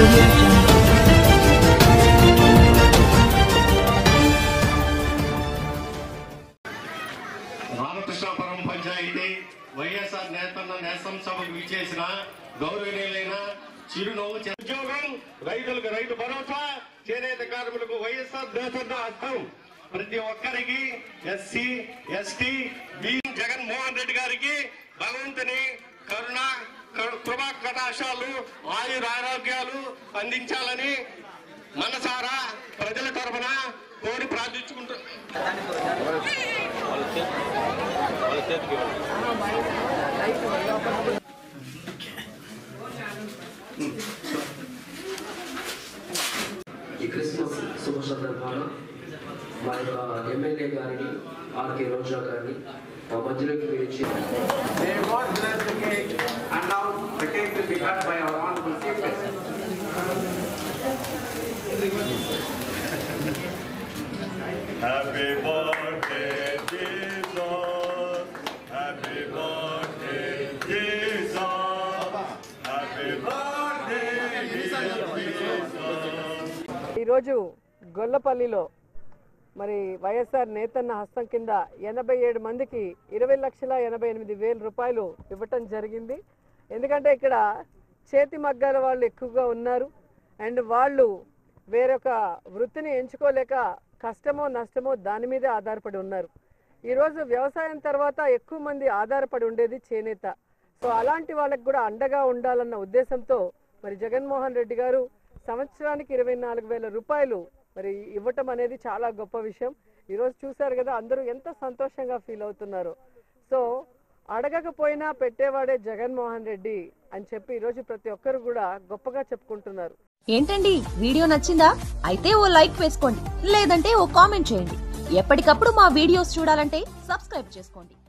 audio jungle. Ramakrishnapuram panchayat YSR నేతన్న నేసం సభకు విచ్చేసిన గౌరవనీయులైన చిరునవ్వు చే- ఉద్యోగం రైతులకు రైతు భరోసా చేనేత కార్మికులకు వైఎస్ఆర్ నేతన్న హస్తం ప్రతి ఒక్కరికి SC ST B Jaganmohan Reddy గారికి భగవంతుని కరుణ కరు- కృపా కటాశాలు ఆయుర ఆరోగ్యాలు అందించాలని మనసారా ప్రజల తరఫున కోరి ప్రార్థించుకుంటూ ఈ క్రిస్మస్ శుభ సందర్భాన మా యొక్క ఎమ్మెల్యే గారిని ఆర్కే రోజా గారిని మా మధ్యలోకి మీరు ఇచ్చి May God bless the cake and now the cake will be cut by our honorable chief guest. Happy birthday, Jesus. Happy birthday, Jesus. Happy birthday, Jesus. ఈరోజు గొల్లపల్లిలో మరి వైఎస్ఆర్ నేతన్న హస్తం కింద ఎనభై ఏడు మందికి ఇరవై లక్షల ఎనభై ఎనిమిది వేల రూపాయలు ఇవ్వటం జరిగింది ఎందుకంటే ఇక్కడ చేతి మగ్గాల వాళ్ళు ఎక్కువగా ఉన్నారు అండ్ వాళ్ళు వేరొక వృత్తిని ఎంచుకోలేక కష్టమో నష్టమో దాని మీదే ఆధారపడి ఉన్నారు ఈరోజు వ్యవసాయం తర్వాత ఎక్కువ మంది ఆధారపడి ఉండేది చేనేత సో అలాంటి వాళ్ళకి కూడా అండగా ఉండాలన్న ఉద్దేశంతో మరి జగన్మోహన్ రెడ్డి గారు సంవత్సరానికి ఇరవై నాలుగు వేల రూపాయలు మరి ఇవ్వటం అనేది చాలా గొప్ప విషయం ఈరోజు చూశారు కదా అందరూ ఎంత సంతోషంగా ఫీల్ అవుతున్నారు సో అడగకపోయినా పెట్టేవాడే జగన్మోహన్ రెడ్డి అని చెప్పి ఈరోజు ప్రతి ఒక్కరు కూడా గొప్పగా చెప్పుకుంటున్నారు ఏంటండి వీడియో నచ్చిందా అయితే ఓ లైక్ వేసుకోండి లేదంటే ఓ కామెంట్ చేయండి ఎప్పటికప్పుడు మా వీడియోస్ చూడాలంటే సబ్స్క్రైబ్ చేసుకోండి